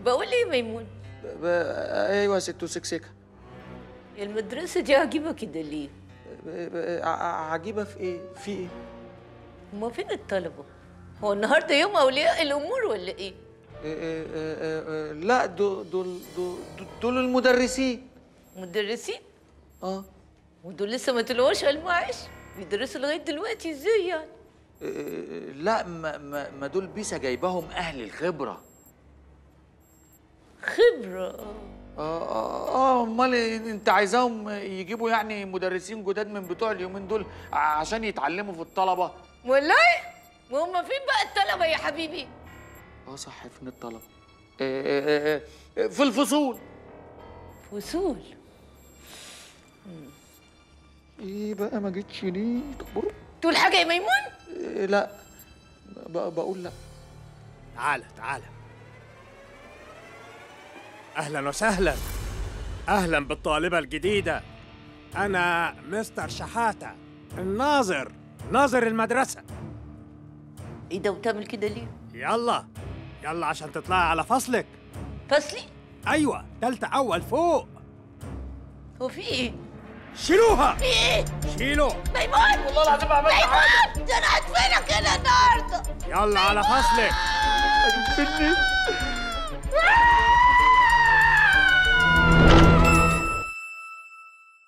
بقول ايه ميمون ب... ايوه يا ست سكسكه المدرسة دي عجيبة كده ليه؟ ب... ب... ع- عجيبه في ايه في ايه هما فين الطلبة؟ هو النهارده يوم أولياء الأمور ولا إيه؟ إيه إيه إيه إيه لا دول دول دول, دول المدرسين مدرسين؟ اه ودول لسه ما طلعوش على المعاش بيدرسوا لغاية دلوقتي إزاي يعني؟ إيه إيه لا ما, ما, ما دول بيسا جايباهم اهل الخبره خبرة اه اه اه امال انت عايزاهم يجيبوا يعني مدرسين جداد من بتوع اليومين دول عشان يتعلموا في الطلبه والله؟ وهم فين بقى الطلبة يا حبيبي؟ اه صح فين الطلبه إيه إيه إيه في الفصول فصول ايه بقى ما جيتش ليه طب تقول حاجة يا ميمون؟ إيه لا ب- بقول لا تعالى تعالى اهلا وسهلا اهلا بالطالبه الجديده انا مستر شحاته الناظر ناظر المدرسه إيه ده وتعمل كده ليه؟ يلا يلا عشان تطلعي على فصلك فصلي؟ ايوه تالتة اول فوق هو في إيه؟ شيلوها في إيه؟ شيلوا ميمون والله العظيم ما عملت حاجة ده أنا هدفنك هنا النهارده يلا على فصلك هتدفني